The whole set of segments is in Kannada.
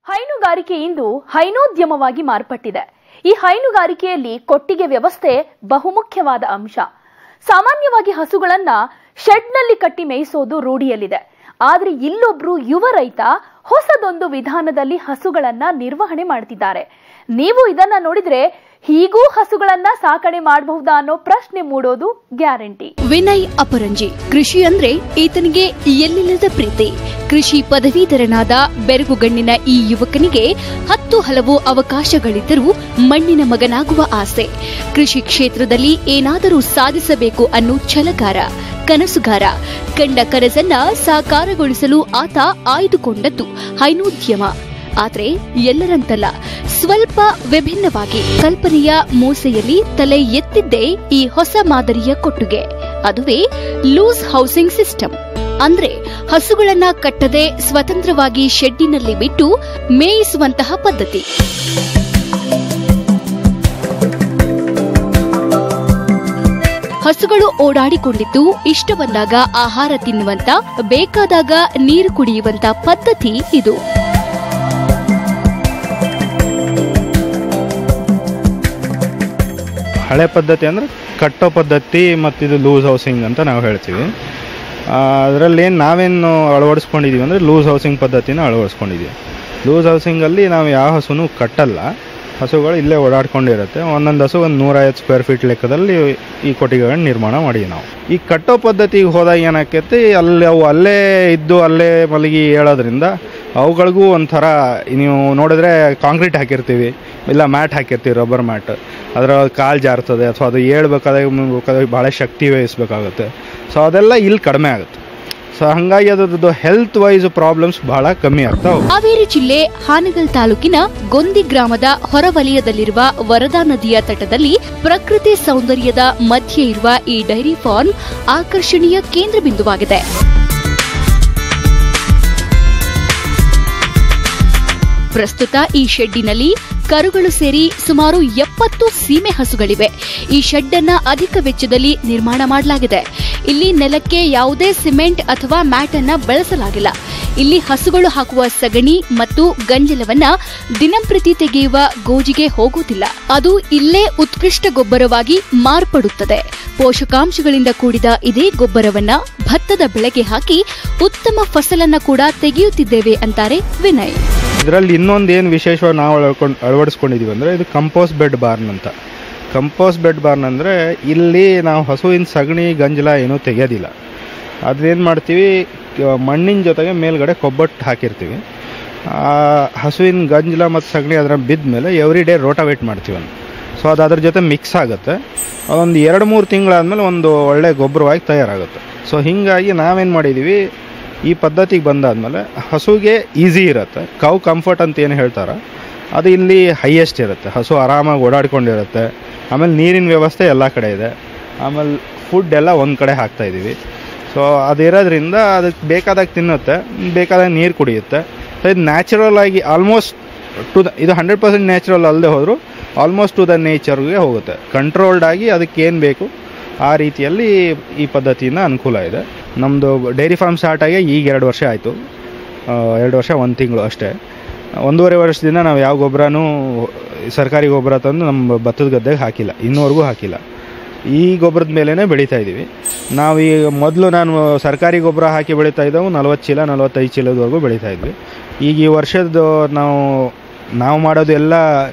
ಹೈನುಗಾರಿಕೆ ಇಂದು ಹೈನೋದ್ಯಮವಾಗಿ ಮಾರ್ಪಟ್ಟಿದೆ ಈ ಹೈನುಗಾರಿಕೆಯಲ್ಲಿ ಕೊಟ್ಟಿಗೆ ವ್ಯವಸ್ಥೆ ಬಹುಮುಖ್ಯವಾದ ಅಂಶ ಸಾಮಾನ್ಯವಾಗಿ ಹಸುಗಳನ್ನ ಶೆಡ್ನಲ್ಲಿ ಕಟ್ಟಿ ಮೇಯಿಸೋದು ರೂಢಿಯಲ್ಲಿದೆ ಆದ್ರೆ ಇಲ್ಲೊಬ್ರು ಯುವ ರೈತ ಹೊಸದೊಂದು ವಿಧಾನದಲ್ಲಿ ಹಸುಗಳನ್ನ ನಿರ್ವಹಣೆ ಮಾಡ್ತಿದ್ದಾರೆ ನೀವು ಇದನ್ನ ನೋಡಿದ್ರೆ ಹೀಗೂ ಹಸುಗಳನ್ನ ಸಾಕಣೆ ಮಾಡಬಹುದಾ ಅನ್ನೋ ಪ್ರಶ್ನೆ ಮೂಡೋದು ಗ್ಯಾರಂಟಿ ವಿನಯ್ ಅಪರಂಜಿ ಕೃಷಿ ಅಂದ್ರೆ ಈತನಿಗೆ ಎಲ್ಲಿಲ್ಲದ ಪ್ರೀತಿ ಕೃಷಿ ಪದವೀಧರನಾದ ಬೆರಗುಗಣ್ಣಿನ ಈ ಯುವಕನಿಗೆ ಹತ್ತು ಹಲವು ಅವಕಾಶಗಳಿದ್ದರೂ ಮಣ್ಣಿನ ಮಗನಾಗುವ ಆಸೆ ಕೃಷಿ ಕ್ಷೇತ್ರದಲ್ಲಿ ಏನಾದರೂ ಸಾಧಿಸಬೇಕು ಅನ್ನೋ ಛಲಗಾರ ಕನಸುಗಾರ ಕಂಡ ಕನಸನ್ನ ಸಾಕಾರಗೊಳಿಸಲು ಆತ ಆಯ್ದುಕೊಂಡದ್ದು ಹೈನೋದ್ಯಮ ಆದ್ರೆ ಎಲ್ಲರಂತಲ್ಲ ಸ್ವಲ್ಪ ವಿಭಿನ್ನವಾಗಿ ಕಲ್ಪನೆಯ ಮೂಸೆಯಲ್ಲಿ ತಲೆ ಎತ್ತಿದ್ದೇ ಈ ಹೊಸ ಮಾದರಿಯ ಕೊಟ್ಟುಗೆ ಅದುವೇ ಲೂಸ್ ಹೌಸಿಂಗ್ ಸಿಸ್ಟಮ್ ಅಂದ್ರೆ ಹಸುಗಳನ್ನ ಕಟ್ಟದೆ ಸ್ವತಂತ್ರವಾಗಿ ಶೆಡ್ಡಿನಲ್ಲಿ ಬಿಟ್ಟು ಮೇಯಿಸುವಂತಹ ಪದ್ಧತಿ ಹಸುಗಳು ಓಡಾಡಿಕೊಂಡಿದ್ದು ಇಷ್ಟ ಬಂದಾಗ ಆಹಾರ ತಿನ್ನುವಂತ ಬೇಕಾದಾಗ ನೀರು ಕುಡಿಯುವಂತ ಪದ್ಧತಿ ಇದು ಹಳೆ ಪದ್ಧತಿ ಅಂದರೆ ಕಟ್ಟೋ ಪದ್ಧತಿ ಮತ್ತು ಇದು ಲೂಸ್ ಹೌಸಿಂಗ್ ಅಂತ ನಾವು ಹೇಳ್ತೀವಿ ಅದರಲ್ಲಿ ಏನು ನಾವೇನು ಅಳವಡಿಸ್ಕೊಂಡಿದ್ದೀವಿ ಅಂದರೆ ಲೂಸ್ ಹೌಸಿಂಗ್ ಪದ್ಧತಿನ ಅಳವಡಿಸ್ಕೊಂಡಿದ್ದೀವಿ ಲೂಸ್ ಹೌಸಿಂಗಲ್ಲಿ ನಾವು ಯಾವ ಹಸುನು ಕಟ್ಟಲ್ಲ ಹಸುಗಳು ಇಲ್ಲೇ ಓಡಾಡ್ಕೊಂಡಿರುತ್ತೆ ಒಂದೊಂದು ಹಸು ಒಂದು ನೂರೈವತ್ತು ಸ್ಕ್ವೇರ್ ಫೀಟ್ ಲೆಕ್ಕದಲ್ಲಿ ಈ ಕೊಟ್ಟಿಗೆಗಳನ್ನ ನಿರ್ಮಾಣ ಮಾಡಿವಿ ನಾವು ಈ ಕಟ್ಟೋ ಪದ್ಧತಿಗೆ ಹೋದಾಗ ಏನಾಕೈತಿ ಅಲ್ಲಿ ಅವು ಅಲ್ಲೇ ಇದ್ದು ಅಲ್ಲೇ ಮಲಗಿ ಹೇಳೋದ್ರಿಂದ ಅವುಗಳಿಗೂ ಒಂಥರ ನೀವು ನೋಡಿದ್ರೆ ಕಾಂಕ್ರೀಟ್ ಹಾಕಿರ್ತೀವಿ ಇಲ್ಲ ಮ್ಯಾಟ್ ಹಾಕಿರ್ತೀವಿ ರಬ್ಬರ್ ಮ್ಯಾಟ್ ಅದರ ಕಾಲು ಜಾರ್ತದೆ ಅಥವಾ ಅದು ಹೇಳ್ಬೇಕಾದಾಗ ಮುಗ್ಬೇಕಾದಾಗ ಭಾಳ ಶಕ್ತಿ ವಹಿಸ್ಬೇಕಾಗುತ್ತೆ ಸೊ ಅದೆಲ್ಲ ಇಲ್ಲಿ ಕಡಿಮೆ ಆಗುತ್ತೆ ಸೊ ಹಾಗಾಗಿ ಅದ್ರದ್ದು ಹೆಲ್ತ್ ವೈಸ್ ಪ್ರಾಬ್ಲಮ್ಸ್ ಭಾಳ ಕಮ್ಮಿ ಆಗ್ತಾವೆ ಹಾವೇರಿ ಜಿಲ್ಲೆ ಹಾನಗಲ್ ತಾಲೂಕಿನ ಗೊಂದಿ ಗ್ರಾಮದ ಹೊರವಲಯದಲ್ಲಿರುವ ವರದಾ ನದಿಯ ತಟದಲ್ಲಿ ಪ್ರಕೃತಿ ಸೌಂದರ್ಯದ ಮಧ್ಯೆ ಇರುವ ಈ ಡೈರಿ ಫಾರ್ಮ್ ಆಕರ್ಷಣೀಯ ಕೇಂದ್ರ ಬಿಂದುವಾಗಿದೆ ಪ್ರಸ್ತುತ ಈ ಶೆಡ್ಡಿನಲ್ಲಿ ಕರುಗಳು ಸೇರಿ ಸುಮಾರು ಎಪ್ಪತ್ತು ಸೀಮೆ ಹಸುಗಳಿವೆ ಈ ಶೆಡ್ ಅನ್ನ ಅಧಿಕ ವೆಚ್ಚದಲ್ಲಿ ನಿರ್ಮಾಣ ಮಾಡಲಾಗಿದೆ ಇಲ್ಲಿ ನೆಲಕ್ಕೆ ಯಾವುದೇ ಸಿಮೆಂಟ್ ಅಥವಾ ಮ್ಯಾಟ್ ಅನ್ನ ಬಳಸಲಾಗಿಲ್ಲ ಇಲ್ಲಿ ಹಸುಗಳು ಹಾಕುವ ಸಗಣಿ ಮತ್ತು ಗಂಜಲವನ್ನ ದಿನಂಪ್ರತಿ ತೆಗೆಯುವ ಗೋಜಿಗೆ ಹೋಗುವುದಿಲ್ಲ ಅದು ಇಲ್ಲೇ ಉತ್ಕೃಷ್ಟ ಗೊಬ್ಬರವಾಗಿ ಮಾರ್ಪಡುತ್ತದೆ ಪೋಷಕಾಂಶಗಳಿಂದ ಕೂಡಿದ ಇದೇ ಗೊಬ್ಬರವನ್ನ ಭತ್ತದ ಬೆಳೆಗೆ ಹಾಕಿ ಉತ್ತಮ ಫಸಲನ್ನ ಕೂಡ ತೆಗೆಯುತ್ತಿದ್ದೇವೆ ಅಂತಾರೆ ವಿನಯ್ ಇದರಲ್ಲಿ ಇನ್ನೊಂದು ಏನು ವಿಶೇಷವಾಗಿ ನಾವು ಅಳವಡ್ಕೊಂಡು ಅಳವಡಿಸ್ಕೊಂಡಿದ್ದೀವಿ ಅಂದರೆ ಇದು ಕಂಪೋಸ್ಟ್ ಬೆಡ್ ಬಾರ್ನ್ ಅಂತ ಕಂಪೋಸ್ಟ್ ಬೆಡ್ ಬಾರ್ನ್ ಅಂದರೆ ಇಲ್ಲಿ ನಾವು ಹಸುವಿನ ಸಗಣಿ ಗಂಜಲ ಏನೂ ತೆಗೆಯೋದಿಲ್ಲ ಅದೇನು ಮಾಡ್ತೀವಿ ಕ- ಮಣ್ಣಿನ ಜೊತೆಗೆ ಮೇಲ್ಗಡೆ ಕೊಬ್ಬಟ್ಟು ಹಾಕಿರ್ತೀವಿ ಆ ಹಸುವಿನ ಗಂಜಲ ಮತ್ತು ಸಗಣಿ ಅದರ ಬಿದ್ದ ಮೇಲೆ ಎವ್ರಿ ಡೇ ರೋಟಾವೇಟ್ ಮಾಡ್ತೀವಿ ಒಂದು ಸೊ ಅದು ಅದ್ರ ಜೊತೆ ಮಿಕ್ಸ್ ಆಗುತ್ತೆ ಒಂದು ಎರಡು ಮೂರು ತಿಂಗಳಾದಮೇಲೆ ಒಂದು ಒಳ್ಳೆ ಗೊಬ್ಬರವಾಗಿ ತಯಾರಾಗುತ್ತೆ ಸೊ ಹೀಗಾಗಿ ನಾವೇನು ಮಾಡಿದ್ದೀವಿ ಈ ಪದ್ಧತಿಗೆ ಬಂದಾದ್ಮೇಲೆ ಹಸುಗೆ ಈಸಿ ಇರುತ್ತೆ ಕೌ ಕಂಫರ್ಟ್ ಅಂತ ಏನು ಹೇಳ್ತಾರೆ ಅದು ಇಲ್ಲಿ ಹೈಯೆಸ್ಟ್ ಇರುತ್ತೆ ಹಸು ಆರಾಮಾಗಿ ಓಡಾಡ್ಕೊಂಡಿರುತ್ತೆ ಆಮೇಲೆ ನೀರಿನ ವ್ಯವಸ್ಥೆ ಎಲ್ಲ ಕಡೆ ಇದೆ ಆಮೇಲೆ ಫುಡ್ ಎಲ್ಲ ಒಂದು ಕಡೆ ಹಾಕ್ತಾ ಇದ್ದೀವಿ ಸೊ ಅದಿರೋದ್ರಿಂದ ಅದಕ್ಕೆ ಬೇಕಾದಾಗ ತಿನ್ನುತ್ತೆ ಬೇಕಾದಾಗ ನೀರು ಕುಡಿಯುತ್ತೆ ಸೊ ಇದು ನ್ಯಾಚುರಲ್ ಆಗಿ ಆಲ್ಮೋಸ್ಟ್ ಟು ದ ಇದು ಹಂಡ್ರೆಡ್ ಪರ್ಸೆಂಟ್ ನ್ಯಾಚುರಲ್ ಅಲ್ಲದೆ ಹೋದರೂ ಆಲ್ಮೋಸ್ಟ್ ಟು ದ ನೇಚರ್ಗೆ ಹೋಗುತ್ತೆ ಕಂಟ್ರೋಲ್ಡ್ ಆಗಿ ಅದಕ್ಕೆ ಏನು ಬೇಕು ಆ ರೀತಿಯಲ್ಲಿ ಈ ಪದ್ಧತಿಯಿಂದ ಅನುಕೂಲ ಇದೆ ನಮ್ಮದು ಡೈರಿ ಫಾರ್ಮ್ ಸ್ಟಾರ್ಟ್ ಆಗಿ ಈಗ ಎರಡು ವರ್ಷ ಆಯಿತು ಎರಡು ವರ್ಷ ಒಂದು ತಿಂಗಳು ಅಷ್ಟೇ ಒಂದೂವರೆ ವರ್ಷದಿಂದ ನಾವು ಯಾವ ಗೊಬ್ಬರನೂ ಸರ್ಕಾರಿ ಗೊಬ್ಬರ ತಂದು ನಮ್ಮ ಭತ್ತದ ಗದ್ದೆಗೆ ಹಾಕಿಲ್ಲ ಇನ್ನೂವರೆಗೂ ಹಾಕಿಲ್ಲ ಈ ಗೊಬ್ಬರದ ಮೇಲೇ ಬೆಳೀತಾ ಇದ್ದೀವಿ ನಾವು ಈಗ ಮೊದಲು ನಾನು ಸರ್ಕಾರಿ ಗೊಬ್ಬರ ಹಾಕಿ ಬೆಳೀತಾ ಇದ್ದವು ನಲ್ವತ್ತು ಚೀಲ ನಲ್ವತ್ತೈದು ಚೀಲದವರೆಗೂ ಬೆಳೀತಾ ಇದ್ವಿ ಈಗ ಈ ವರ್ಷದ ನಾವು ನಾವು ಮಾಡೋದು ಎಲ್ಲ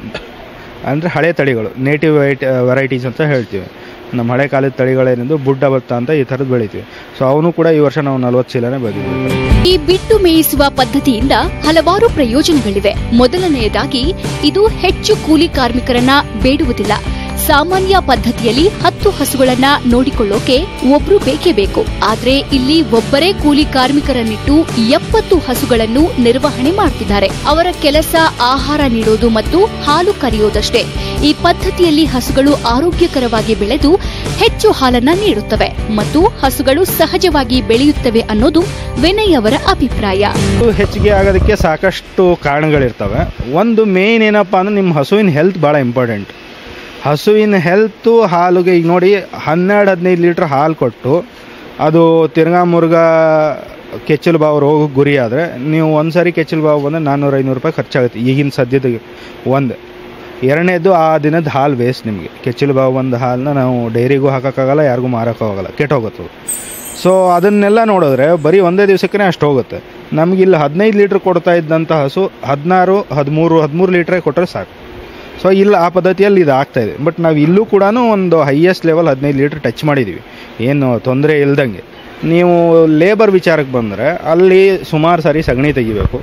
ಅಂದರೆ ಹಳೆ ತಳಿಗಳು ನೇಟಿವ್ ವೈಟ್ ವೆರೈಟೀಸ್ ಅಂತ ಹೇಳ್ತೀವಿ ನಮ್ಮ ಹಳೆ ಕಾಲದ ತಳಿಗಳೇನಿದ್ದು ಬುಡ್ಡ ಭತ್ತ ಅಂತ ಈ ಥರದ್ದು ಬೆಳಿತೀವಿ ಸೊ ಅವನು ಕೂಡ ಈ ವರ್ಷ ನಾವು ನಲ್ವತ್ತು ಚೀಲನೇ ಬೆಳೆದಿದ್ದೀವಿ ಈ ಬಿಟ್ಟು ಮೇಯಿಸುವ ಪದ್ಧತಿಯಿಂದ ಹಲವಾರು ಪ್ರಯೋಜನಗಳಿವೆ ಮೊದಲನೆಯದಾಗಿ ಇದು ಹೆಚ್ಚು ಕೂಲಿ ಕಾರ್ಮಿಕರನ್ನ ಬೇಡುವುದಿಲ್ಲ ಸಾಮಾನ್ಯ ಪದ್ಧತಿಯಲ್ಲಿ ಹತ್ತು ಹಸುಗಳನ್ನ ನೋಡಿಕೊಳ್ಳೋಕೆ ಒಬ್ರು ಬೇಕೇ ಬೇಕು ಆದ್ರೆ ಇಲ್ಲಿ ಒಬ್ಬರೇ ಕೂಲಿ ಕಾರ್ಮಿಕರನ್ನಿಟ್ಟು ಎಪ್ಪತ್ತು ಹಸುಗಳನ್ನು ನಿರ್ವಹಣೆ ಮಾಡ್ತಿದ್ದಾರೆ ಅವರ ಕೆಲಸ ಆಹಾರ ನೀಡೋದು ಮತ್ತು ಹಾಲು ಕರೆಯೋದಷ್ಟೇ ಈ ಪದ್ಧತಿಯಲ್ಲಿ ಹಸುಗಳು ಆರೋಗ್ಯಕರವಾಗಿ ಬೆಳೆದು ಹೆಚ್ಚು ಹಾಲನ್ನ ನೀಡುತ್ತವೆ ಮತ್ತು ಹಸುಗಳು ಸಹಜವಾಗಿ ಬೆಳೆಯುತ್ತವೆ ಅನ್ನೋದು ವಿನಯ್ ಅವರ ಅಭಿಪ್ರಾಯ ಇದು ಹೆಚ್ಚಿಗೆ ಆಗೋದಕ್ಕೆ ಸಾಕಷ್ಟು ಕಾರಣಗಳಿರ್ತವೆ ಒಂದು ಮೇನ್ ಏನಪ್ಪ ಅಂದ್ರೆ ನಿಮ್ಮ ಹಸುವಿನ ಹೆಲ್ತ್ ಭಾಳ ಇಂಪಾರ್ಟೆಂಟ್ ಹಸುವಿನ ಹೆಲ್ತು ಹಾಲುಗೆ ಈಗ ನೋಡಿ ಹನ್ನೆರಡು ಹದಿನೈದು ಲೀಟ್ರ್ ಹಾಲು ಕೊಟ್ಟು ಅದು ತಿರ್ಗಾ ಮುರ್ಗಾ ಕೆಚ್ಚಲು ಬಾವು ರೋಗ ಗುರಿ ಆದರೆ ನೀವು ಒಂದು ಸಾರಿ ಕೆಚ್ಚಲು ಬಾವು ಬಂದರೆ ನಾನ್ನೂರು ಐನೂರು ರೂಪಾಯಿ ಖರ್ಚಾಗುತ್ತೆ ಈಗಿನ ಸದ್ಯದ ಒಂದು ಎರಡನೇದು ಆ ದಿನದ ಹಾಲು ವೇಸ್ಟ್ ನಿಮಗೆ ಕೆಚ್ಚಲು ಬಾವು ಬಂದ ಹಾಲನ್ನ ನಾವು ಡೈರಿಗೂ ಹಾಕೋಕ್ಕಾಗಲ್ಲ ಯಾರಿಗೂ ಮಾರೋಕ್ಕಾಗಲ್ಲ ಕೆಟ್ಟೋಗುತ್ತೆ ಸೊ ಅದನ್ನೆಲ್ಲ ನೋಡಿದ್ರೆ ಬರೀ ಒಂದೇ ದಿವಸಕ್ಕೆ ಅಷ್ಟು ಹೋಗುತ್ತೆ ನಮ್ಗೆ ಇಲ್ಲಿ ಹದಿನೈದು ಲೀಟ್ರ್ ಕೊಡ್ತಾ ಇದ್ದಂಥ ಹಸು ಹದಿನಾರು ಹದಿಮೂರು ಹದಿಮೂರು ಲೀಟ್ರೇ ಕೊಟ್ಟರೆ ಸಾಕು ಸೊ ಇಲ್ಲಿ ಆ ಪದ್ಧತಿಯಲ್ಲಿ ಇದು ಆಗ್ತಾ ಇದೆ ಬಟ್ ನಾವು ಇಲ್ಲೂ ಕೂಡ ಒಂದು ಹೈಯೆಸ್ಟ್ ಲೆವೆಲ್ ಹದಿನೈದು ಲೀಟ್ರ್ ಟಚ್ ಮಾಡಿದ್ದೀವಿ ಏನು ತೊಂದರೆ ಇಲ್ದಂಗೆ ನೀವು ಲೇಬರ್ ವಿಚಾರಕ್ಕೆ ಬಂದರೆ ಅಲ್ಲಿ ಸುಮಾರು ಸಾರಿ ಸಗಣಿ ತೆಗಿಬೇಕು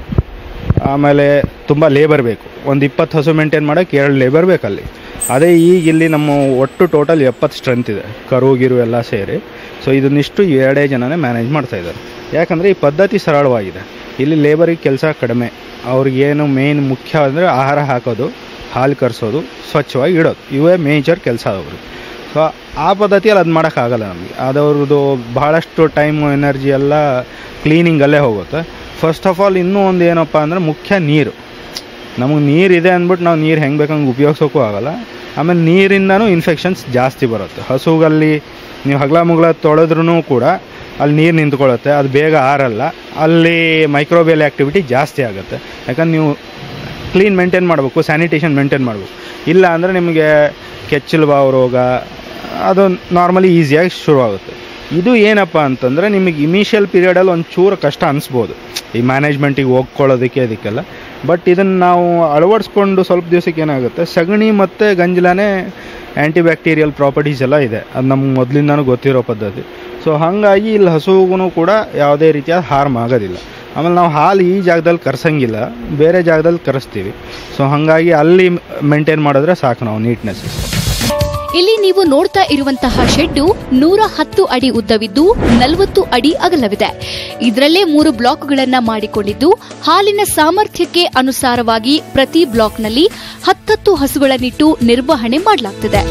ಆಮೇಲೆ ತುಂಬ ಲೇಬರ್ ಬೇಕು ಒಂದು ಇಪ್ಪತ್ತು ಹಸು ಮೇಂಟೈನ್ ಮಾಡೋಕ್ಕೆ ಎರಡು ಲೇಬರ್ ಬೇಕಲ್ಲಿ ಅದೇ ಈಗ ಇಲ್ಲಿ ನಮ್ಮ ಒಟ್ಟು ಟೋಟಲ್ ಎಪ್ಪತ್ತು ಸ್ಟ್ರೆಂತ್ ಇದೆ ಕರು ಗಿರು ಎಲ್ಲ ಸೇರಿ ಸೊ ಇದನ್ನಿಷ್ಟು ಎರಡೇ ಜನನೇ ಮ್ಯಾನೇಜ್ ಮಾಡ್ತಾ ಇದ್ದಾರೆ ಯಾಕಂದರೆ ಈ ಪದ್ಧತಿ ಸರಳವಾಗಿದೆ ಇಲ್ಲಿ ಲೇಬರಿಗೆ ಕೆಲಸ ಕಡಿಮೆ ಅವ್ರಿಗೇನು ಮೇನ್ ಮುಖ್ಯ ಅಂದರೆ ಆಹಾರ ಹಾಕೋದು ಹಾಲು ಕರೆಸೋದು ಸ್ವಚ್ಛವಾಗಿ ಇಡೋದು ಇವೇ ಮೇಜರ್ ಕೆಲಸ ಅವರು ಸೊ ಆ ಪದ್ಧತಿಯಲ್ಲಿ ಅದು ಮಾಡೋಕ್ಕಾಗಲ್ಲ ನಮಗೆ ಅದವ್ರದ್ದು ಭಾಳಷ್ಟು ಟೈಮು ಎನರ್ಜಿ ಎಲ್ಲ ಕ್ಲೀನಿಂಗಲ್ಲೇ ಹೋಗುತ್ತೆ ಫಸ್ಟ್ ಆಫ್ ಆಲ್ ಇನ್ನೂ ಒಂದು ಏನಪ್ಪ ಅಂದರೆ ಮುಖ್ಯ ನೀರು ನಮಗೆ ನೀರಿದೆ ಅಂದ್ಬಿಟ್ಟು ನಾವು ನೀರು ಹೆಂಗೆ ಬೇಕಂಗೆ ಉಪಯೋಗಿಸೋಕ್ಕೂ ಆಗಲ್ಲ ಆಮೇಲೆ ನೀರಿಂದನೂ ಇನ್ಫೆಕ್ಷನ್ಸ್ ಜಾಸ್ತಿ ಬರುತ್ತೆ ಹಸುಗಲ್ಲಿ ನೀವು ಹಗಲ ಮುಗ್ಲ ತೊಳೆದ್ರೂ ಕೂಡ ಅಲ್ಲಿ ನೀರು ನಿಂತ್ಕೊಳ್ಳುತ್ತೆ ಅದು ಬೇಗ ಆರಲ್ಲ ಅಲ್ಲಿ ಮೈಕ್ರೋಬಿಯಲ್ ಆ್ಯಕ್ಟಿವಿಟಿ ಜಾಸ್ತಿ ಆಗುತ್ತೆ ಯಾಕಂದ್ರೆ ನೀವು ಕ್ಲೀನ್ ಮೇಂಟೈನ್ ಮಾಡಬೇಕು ಸ್ಯಾನಿಟೇಷನ್ ಮೇಂಟೈನ್ ಮಾಡಬೇಕು ಇಲ್ಲ ಅಂದರೆ ನಿಮಗೆ ಕೆಚ್ಚಲು ಬಾವು ರೋಗ ಅದು ನಾರ್ಮಲಿ ಈಸಿಯಾಗಿ ಶುರುವಾಗುತ್ತೆ ಇದು ಏನಪ್ಪ ಅಂತಂದರೆ ನಿಮಗೆ ಇನಿಷಿಯಲ್ ಪೀರಿಯಡಲ್ಲಿ ಒಂದು ಚೂರು ಕಷ್ಟ ಅನಿಸ್ಬೋದು ಈ ಮ್ಯಾನೇಜ್ಮೆಂಟಿಗೆ ಹೋಗ್ಕೊಳ್ಳೋದಕ್ಕೆ ಅದಕ್ಕೆಲ್ಲ ಬಟ್ ಇದನ್ನು ನಾವು ಅಳವಡಿಸ್ಕೊಂಡು ಸ್ವಲ್ಪ ದಿವಸಕ್ಕೆ ಏನಾಗುತ್ತೆ ಸಗಣಿ ಮತ್ತು ಗಂಜಲನೇ ಆ್ಯಂಟಿಬ್ಯಾಕ್ಟೀರಿಯಲ್ ಪ್ರಾಪರ್ಟೀಸ್ ಎಲ್ಲ ಇದೆ ಅದು ನಮ್ಗೆ ಮೊದಲಿಂದನೂ ಗೊತ್ತಿರೋ ಪದ್ಧತಿ ಸೊ ಹಾಗಾಗಿ ಇಲ್ಲಿ ಹಸುಗೂ ಕೂಡ ಯಾವುದೇ ರೀತಿಯಾದ ಹಾರ್ಮ್ ಆಗೋದಿಲ್ಲ ಆಮೇಲೆ ನಾವು ಹಾಲು ಈ ಜಾಗದಲ್ಲಿ ಕರ್ಸಂಗಿಲ್ಲ ಬೇರೆ ಜಾಗದಲ್ಲಿ ಕರೆಸ್ತೀವಿ ಸೊ ಹಾಗಾಗಿ ಅಲ್ಲಿ ಮೇಂಟೈನ್ ಮಾಡಿದ್ರೆ ಸಾಕು ನಾವು ನೀಟ್ನೆಸ್ ಇಲ್ಲಿ ನೀವು ನೋಡ್ತಾ ಇರುವಂತಹ ಶೆಡ್ಡು ನೂರ ಹತ್ತು ಅಡಿ ಉದ್ದವಿದ್ದು ನಲವತ್ತು ಅಡಿ ಅಗಲವಿದೆ ಇದರಲ್ಲೇ ಮೂರು ಬ್ಲಾಕ್ಗಳನ್ನ ಮಾಡಿಕೊಂಡಿದ್ದು ಹಾಲಿನ ಸಾಮರ್ಥ್ಯಕ್ಕೆ ಅನುಸಾರವಾಗಿ ಪ್ರತಿ ಬ್ಲಾಕ್ನಲ್ಲಿ ಹತ್ತತ್ತು ಹಸುಗಳನ್ನಿಟ್ಟು ನಿರ್ವಹಣೆ ಮಾಡಲಾಗ್ತಿದೆ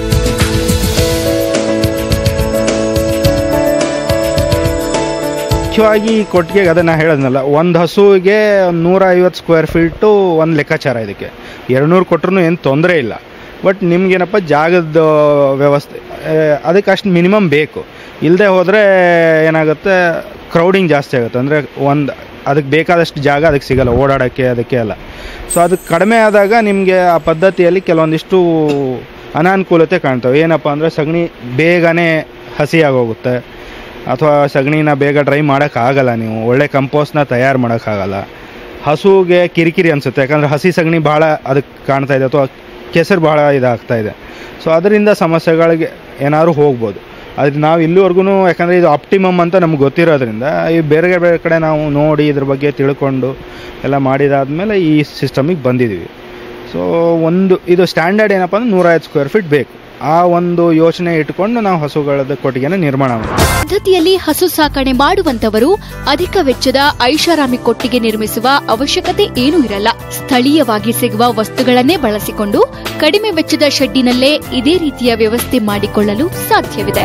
ಮುಖ್ಯವಾಗಿ ಈ ಕೊಟ್ಟಿಗೆಗೆ ಅದನ್ನು ಹೇಳೋದ್ನಲ್ಲ ಒಂದು ಹಸುವಿಗೆ ನೂರ ಐವತ್ತು ಸ್ಕ್ವೇರ್ ಫೀಟು ಒಂದು ಲೆಕ್ಕಾಚಾರ ಇದಕ್ಕೆ ಎರಡುನೂರು ಕೊಟ್ಟರು ಏನು ತೊಂದರೆ ಇಲ್ಲ ಬಟ್ ನಿಮ್ಗೇನಪ್ಪ ಜಾಗದ ವ್ಯವಸ್ಥೆ ಆ, ಅದಕ್ಕೆ ಅಷ್ಟು ಮಿನಿಮಮ್ ಬೇಕು ಇಲ್ಲದೆ ಹೋದರೆ ಏನಾಗುತ್ತೆ ಕ್ರೌಡಿಂಗ್ ಜಾಸ್ತಿ ಆಗುತ್ತೆ ಅಂದರೆ ಒಂದು ಅದಕ್ಕೆ ಬೇಕಾದಷ್ಟು ಜಾಗ ಅದಕ್ಕೆ ಸಿಗಲ್ಲ ಓಡಾಡೋಕ್ಕೆ ಅದಕ್ಕೆ ಎಲ್ಲ ಸೊ ಅದಕ್ಕೆ ಕಡಿಮೆ ಆದಾಗ ನಿಮಗೆ ಆ ಪದ್ಧತಿಯಲ್ಲಿ ಕೆಲವೊಂದಿಷ್ಟು ಅನಾನುಕೂಲತೆ ಕಾಣ್ತವೆ ಏನಪ್ಪ ಅಂದರೆ ಸಗಣಿ ಬೇಗನೆ ಹಸಿಯಾಗೋಗುತ್ತೆ ಅಥವಾ ಸಗಣಿನ ಬೇಗ ಡ್ರೈ ಮಾಡೋಕ್ಕಾಗಲ್ಲ ನೀವು ಒಳ್ಳೆ ಕಂಪೋಸ್ಟ್ನ ತಯಾರು ಮಾಡೋಕ್ಕಾಗಲ್ಲ ಹಸುಗೆ ಕಿರಿಕಿರಿ ಅನಿಸುತ್ತೆ ಯಾಕಂದರೆ ಹಸಿ ಸಗಣಿ ಭಾಳ ಅದಕ್ಕೆ ಕಾಣ್ತಾ ಇದೆ ಅಥವಾ ಕೆಸರು ಭಾಳ ಇದಾಗ್ತಾ ಇದೆ ಸೊ ಅದರಿಂದ ಸಮಸ್ಯೆಗಳಿಗೆ ಏನಾದ್ರು ಹೋಗ್ಬೋದು ಅದು ನಾವು ಇಲ್ಲಿವರೆಗೂ ಯಾಕಂದರೆ ಇದು ಆಪ್ಟಿಮಮ್ ಅಂತ ನಮ್ಗೆ ಗೊತ್ತಿರೋದ್ರಿಂದ ಈ ಬೇರೆ ಬೇರೆ ಕಡೆ ನಾವು ನೋಡಿ ಇದ್ರ ಬಗ್ಗೆ ತಿಳ್ಕೊಂಡು ಎಲ್ಲ ಮಾಡಿದಾದ್ಮೇಲೆ ಈ ಸಿಸ್ಟಮಿಗೆ ಬಂದಿದ್ದೀವಿ ಸೊ ಒಂದು ಇದು ಸ್ಟ್ಯಾಂಡರ್ಡ್ ಏನಪ್ಪ ಅಂದ್ರೆ ನೂರೈವತ್ತು ಸ್ಕ್ವೇರ್ ಫೀಟ್ ಬೇಕು ಆ ಒಂದು ಯೋಚನೆ ಇಟ್ಕೊಂಡು ನಾವು ಹಸುಗಳದ ಕೊಟ್ಟಿಗೆನ ನಿರ್ಮಾಣ ಮಾಡ್ತೀವಿ ಪದ್ಧತಿಯಲ್ಲಿ ಹಸು ಸಾಕಣೆ ಮಾಡುವಂತವರು ಅಧಿಕ ವೆಚ್ಚದ ಐಷಾರಾಮಿ ಕೊಟ್ಟಿಗೆ ನಿರ್ಮಿಸುವ ಅವಶ್ಯಕತೆ ಏನೂ ಇರಲ್ಲ ಸ್ಥಳೀಯವಾಗಿ ಸಿಗುವ ವಸ್ತುಗಳನ್ನೇ ಬಳಸಿಕೊಂಡು ಕಡಿಮೆ ವೆಚ್ಚದ ಶೆಡ್ಡಿನಲ್ಲೇ ಇದೇ ರೀತಿಯ ವ್ಯವಸ್ಥೆ ಮಾಡಿಕೊಳ್ಳಲು ಸಾಧ್ಯವಿದೆ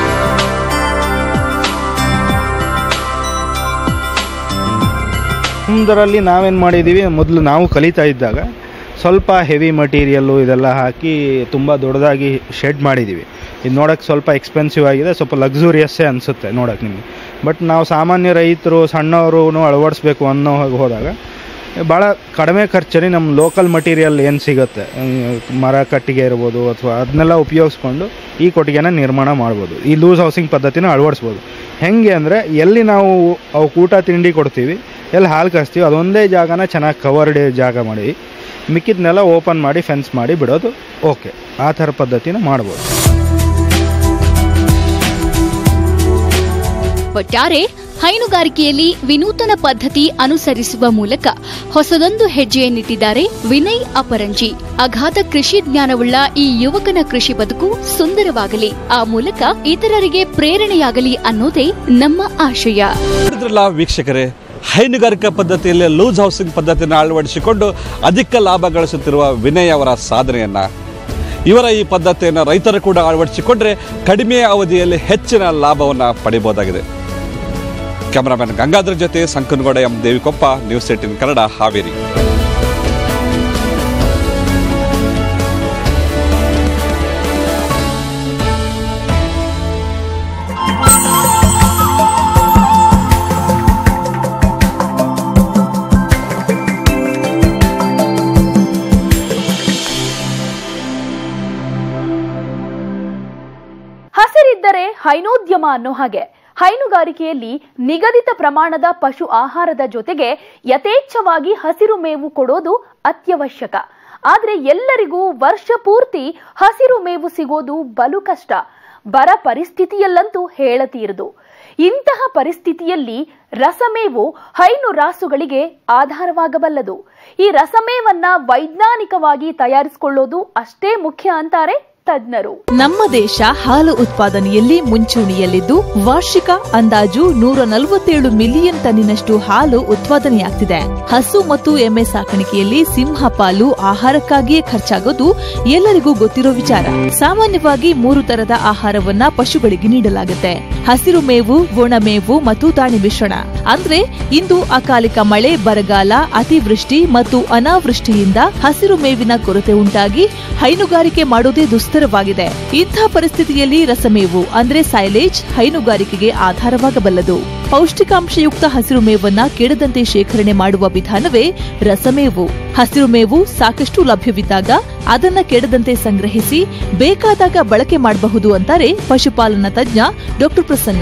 ನಮ್ಮದರಲ್ಲಿ ನಾವೇನು ಮಾಡಿದ್ದೀವಿ ಮೊದಲು ನಾವು ಕಲಿತಾ ಇದ್ದಾಗ ಸ್ವಲ್ಪ ಹೆವಿ ಮಟೀರಿಯಲ್ಲು ಇದೆಲ್ಲ ಹಾಕಿ ತುಂಬ ದೊಡ್ಡದಾಗಿ ಶೆಡ್ ಮಾಡಿದ್ದೀವಿ ಇದು ನೋಡೋಕ್ಕೆ ಸ್ವಲ್ಪ ಎಕ್ಸ್ಪೆನ್ಸಿವ್ ಆಗಿದೆ ಸ್ವಲ್ಪ ಲಕ್ಸುರಿಯಸ್ಸೇ ಅನಿಸುತ್ತೆ ನೋಡೋಕೆ ನಿಮಗೆ ಬಟ್ ನಾವು ಸಾಮಾನ್ಯ ರೈತರು ಸಣ್ಣವರು ಅಳವಡಿಸ್ಬೇಕು ಅನ್ನೋ ಹಾಗೆ ಹೋದಾಗ ಭಾಳ ಕಡಿಮೆ ಖರ್ಚಲ್ಲಿ ನಮ್ಮ ಲೋಕಲ್ ಮಟೀರಿಯಲ್ ಏನು ಸಿಗುತ್ತೆ ಹ್ಮ್, ಮರ ಕಟ್ಟಿಗೆ ಇರ್ಬೋದು ಅಥವಾ ಅದನ್ನೆಲ್ಲ ಉಪಯೋಗಿಸ್ಕೊಂಡು ಈ ಕೊಟ್ಟಿಗೆನ ನಿರ್ಮಾಣ ಮಾಡ್ಬೋದು ಈ ಲೂಸ್ ಹೌಸಿಂಗ್ ಪದ್ಧತಿನ ಅಳವಡಿಸ್ಬೋದು ಹೆಂಗೆ ಅಂದರೆ ಎಲ್ಲಿ ನಾವು ಅವಕ್ಕೆ ಊಟ ತಿಂಡಿ ಕೊಡ್ತೀವಿ ಎಲ್ಲಿ ಹಾಲು ಕರಿಸ್ತೀವಿ ಅದೊಂದೇ ಜಾಗನ ಚೆನ್ನಾಗಿ ಕವರ್ಡ್ ಜಾಗ ಮಾಡಿ ಮಿಕ್ಕಿದ್ನೆಲ್ಲ ಓಪನ್ ಮಾಡಿ ಫೆನ್ಸ್ ಮಾಡಿ ಬಿಡೋದು ಓಕೆ ಆ ಥರ ಪದ್ಧತಿನ ಮಾಡ್ಬೋದು ಒಟ್ಟಾರೆ ಹೈನುಗಾರಿಕೆಯಲ್ಲಿ ವಿನೂತನ ಪದ್ಧತಿ ಅನುಸರಿಸುವ ಮೂಲಕ ಹೊಸದೊಂದು ಹೆಜ್ಜೆಯನ್ನಿಟ್ಟಿದ್ದಾರೆ ವಿನಯ್ ಅಪರಂಜಿ ಅಗಾಧ ಕೃಷಿ ಜ್ಞಾನವುಳ್ಳ ಈ ಯುವಕನ ಕೃಷಿ ಬದುಕು ಸುಂದರವಾಗಲಿ ಆ ಮೂಲಕ ಇತರರಿಗೆ ಪ್ರೇರಣೆಯಾಗಲಿ ಅನ್ನೋದೇ ನಮ್ಮ ಆಶಯ ನೋಡಿದ್ರಲ್ಲ ವೀಕ್ಷಕರೇ ಹೈನುಗಾರಿಕಾ ಪದ್ಧತಿಯಲ್ಲಿ ಲೂಸ್ ಹೌಸಿಂಗ್ ಪದ್ಧತಿಯನ್ನು ಅಳವಡಿಸಿಕೊಂಡು ಅಧಿಕ ಲಾಭ ಗಳಿಸುತ್ತಿರುವ ವಿನಯ್ ಅವರ ಸಾಧನೆಯನ್ನ ಇವರ ಈ ಪದ್ಧತಿಯನ್ನು ರೈತರು ಕೂಡ ಅಳವಡಿಸಿಕೊಂಡ್ರೆ ಕಡಿಮೆ ಅವಧಿಯಲ್ಲಿ ಹೆಚ್ಚಿನ ಲಾಭವನ್ನು ಪಡಿಬಹುದಾಗಿದೆ ಕ್ಯಾಮರಾಮನ್ ಗಂಗಾಧರ್ ಜೊತೆ Sankanagouda M Devikoppa news eighteen Kannada Haveri ಹೈನೋದ್ಯಮ ಅನ್ನೋ ಹಾಗೆ ಹೈನುಗಾರಿಕೆಯಲ್ಲಿ ನಿಗದಿತ ಪ್ರಮಾಣದ ಪಶು ಆಹಾರದ ಜೊತೆಗೆ ಯಥೇಚ್ಛವಾಗಿ ಹಸಿರು ಮೇವು ಕೊಡೋದು ಅತ್ಯವಶ್ಯಕ ಆದ್ರೆ ಎಲ್ಲರಿಗೂ ವರ್ಷ ಪೂರ್ತಿ ಹಸಿರು ಮೇವು ಸಿಗೋದು ಬಲು ಕಷ್ಟ ಬರ ಪರಿಸ್ಥಿತಿಯಲ್ಲಂತೂ ಹೇಳತೀರದು ಇಂತಹ ಪರಿಸ್ಥಿತಿಯಲ್ಲಿ ರಸಮೇವು ಹೈನು ರಾಸುಗಳಿಗೆ ಆಧಾರವಾಗಬಲ್ಲದು ಈ ರಸಮೇವನ್ನ ವೈಜ್ಞಾನಿಕವಾಗಿ ತಯಾರಿಸಿಕೊಳ್ಳೋದು ಅಷ್ಟೇ ಮುಖ್ಯ ಅಂತಾರೆ ತಜ್ಞರು ನಮ್ಮ ದೇಶ ಹಾಲು ಉತ್ಪಾದನೆಯಲ್ಲಿ ಮುಂಚೂಣಿಯಲ್ಲಿದ್ದು ವಾರ್ಷಿಕ ಅಂದಾಜು ನೂರ ನಲವತ್ತೇಳು ಮಿಲಿಯನ್ ಟನ್ನಿನಷ್ಟು ಹಾಲು ಉತ್ಪಾದನೆಯಾಗ್ತಿದೆ ಹಸು ಮತ್ತು ಎಮ್ಮೆ ಸಾಕಾಣಿಕೆಯಲ್ಲಿ ಸಿಂಹ ಪಾಲು ಆಹಾರಕ್ಕಾಗಿಯೇ ಖರ್ಚಾಗೋದು ಎಲ್ಲರಿಗೂ ಗೊತ್ತಿರೋ ವಿಚಾರ ಸಾಮಾನ್ಯವಾಗಿ ಮೂರು ತರದ ಆಹಾರವನ್ನ ಪಶುಗಳಿಗೆ ನೀಡಲಾಗುತ್ತೆ ಹಸಿರು ಮೇವು ಒಣಮೇವು ಮತ್ತು ದಾಣಿ ಮಿಶ್ರಣ ಅಂದ್ರೆ ಇಂದು ಅಕಾಲಿಕ ಮಳೆ ಬರಗಾಲ ಅತಿವೃಷ್ಟಿ ಮತ್ತು ಅನಾವೃಷ್ಟಿಯಿಂದ ಹಸಿರು ಮೇವಿನ ಕೊರತೆ ಉಂಟಾಗಿ ಹೈನುಗಾರಿಕೆ ಮಾಡೋದೇ ದುಸ್ತರವಾಗಿದೆ ಇಂಥ ಪರಿಸ್ಥಿತಿಯಲ್ಲಿ ರಸಮೇವು ಅಂದ್ರೆ ಸೈಲೇಜ್ ಹೈನುಗಾರಿಕೆಗೆ ಆಧಾರವಾಗಬಲ್ಲದು ಪೌಷ್ಟಿಕಾಂಶಯುಕ್ತ ಹಸಿರು ಮೇವನ್ನ ಕೆಡದಂತೆ ಶೇಖರಣೆ ಮಾಡುವ ವಿಧಾನವೇ ರಸಮೇವು ಹಸಿರು ಮೇವು ಸಾಕಷ್ಟು ಲಭ್ಯವಿದ್ದಾಗ ಅದನ್ನ ಕೆಡದಂತೆ ಸಂಗ್ರಹಿಸಿ ಬೇಕಾದಾಗ ಬಳಕೆ ಮಾಡಬಹುದು ಅಂತಾರೆ ಪಶುಪಾಲನಾ ತಜ್ಞ ಡಾಕ್ಟರ್ ಪ್ರಸನ್ನ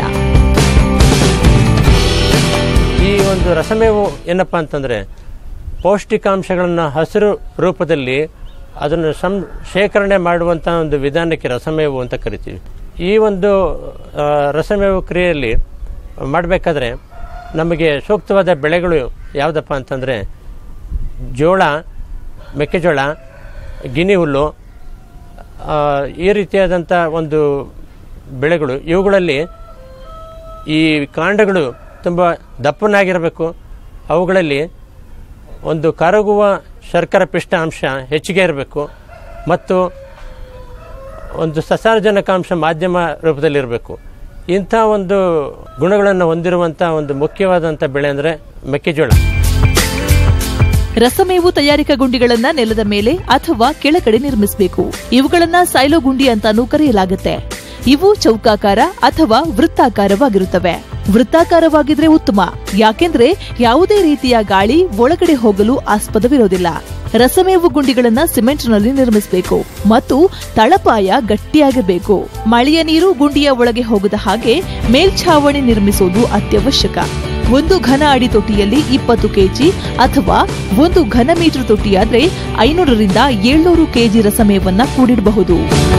ಈ ಒಂದು ರಸಮೇವು ಏನಪ್ಪ ಅಂತಂದರೆ ಪೌಷ್ಟಿಕಾಂಶಗಳನ್ನು ಹಸಿರು ರೂಪದಲ್ಲಿ ಅದನ್ನು ಸಂ ಶೇಖರಣೆ ಮಾಡುವಂಥ ಒಂದು ವಿಧಾನಕ್ಕೆ ರಸಮೇವು ಅಂತ ಕರಿತೀವಿ ಈ ಒಂದು ಆ, ರಸಮೇವು ಕ್ರಿಯೆಯಲ್ಲಿ ಮಾಡಬೇಕಾದ್ರೆ ನಮಗೆ ಸೂಕ್ತವಾದ ಬೆಳೆಗಳು ಯಾವುದಪ್ಪ ಅಂತಂದರೆ ಜೋಳ ಮೆಕ್ಕೆಜೋಳ ಗಿನಿ ಹುಲ್ಲು ಆ, ಈ ರೀತಿಯಾದಂಥ ಒಂದು ಬೆಳೆಗಳು ಇವುಗಳಲ್ಲಿ ಈ ಕಾಂಡಗಳು ತುಂಬ ದಪ್ಪನಾಗಿರಬೇಕು ಅವುಗಳಲ್ಲಿ ಒಂದು ಕರಗುವ ಶರ್ಕರ ಪಿಷ್ಟ ಅಂಶ ಹೆಚ್ಚಿಗೆ ಇರಬೇಕು ಮತ್ತು ಒಂದು ಸಸಾರಜನಕಾಂಶ ಮಾಧ್ಯಮ ರೂಪದಲ್ಲಿರಬೇಕು ಇಂಥ ಒಂದು ಗುಣಗಳನ್ನು ಹೊಂದಿರುವಂಥ ಒಂದು ಮುಖ್ಯವಾದಂಥ ಬೆಳೆ ಅಂದರೆ ಮೆಕ್ಕೆಜೋಳ ರಸಮೇವು ತಯಾರಿಕಾ ಗುಂಡಿಗಳನ್ನ ನೆಲದ ಮೇಲೆ ಅಥವಾ ಕೆಳಗಡೆ ನಿರ್ಮಿಸಬೇಕು ಇವುಗಳನ್ನ ಸೈಲೋ ಗುಂಡಿ ಅಂತಾನೂ ಕರೆಯಲಾಗುತ್ತೆ ಇವು ಚೌಕಾಕಾರ ಅಥವಾ ವೃತ್ತಾಕಾರವಾಗಿರುತ್ತವೆ ವೃತ್ತಾಕಾರವಾಗಿದ್ರೆ ಉತ್ತಮ ಯಾಕೆಂದ್ರೆ ಯಾವುದೇ ರೀತಿಯ ಗಾಳಿ ಒಳಗಡೆ ಹೋಗಲು ಆಸ್ಪದವಿರೋದಿಲ್ಲ ರಸಮೇವು ಗುಂಡಿಗಳನ್ನ ಸಿಮೆಂಟ್ನಲ್ಲಿ ನಿರ್ಮಿಸಬೇಕು ಮತ್ತು ತಳಪಾಯ ಗಟ್ಟಿಯಾಗಿರಬೇಕು ಮಳೆಯ ನೀರು ಗುಂಡಿಯ ಒಳಗೆ ಹೋಗದ ಹಾಗೆ ಮೇಲ್ಛಾವಣಿ ನಿರ್ಮಿಸುವುದು ಅತ್ಯವಶ್ಯಕ ಒಂದು ಘನ ಅಡಿ ತೊಟ್ಟಿಯಲ್ಲಿ ಇಪ್ಪತ್ತು ಕೆಜಿ ಅಥವಾ ಒಂದು ಘನ ಮೀಟರ್ ತೊಟ್ಟಿಯಾದ್ರೆ ಐನೂರರಿಂದ ಏಳ್ನೂರು ಕೆಜಿ ರಸಮೇವನ್ನ ಕೂಡಿಡಬಹುದು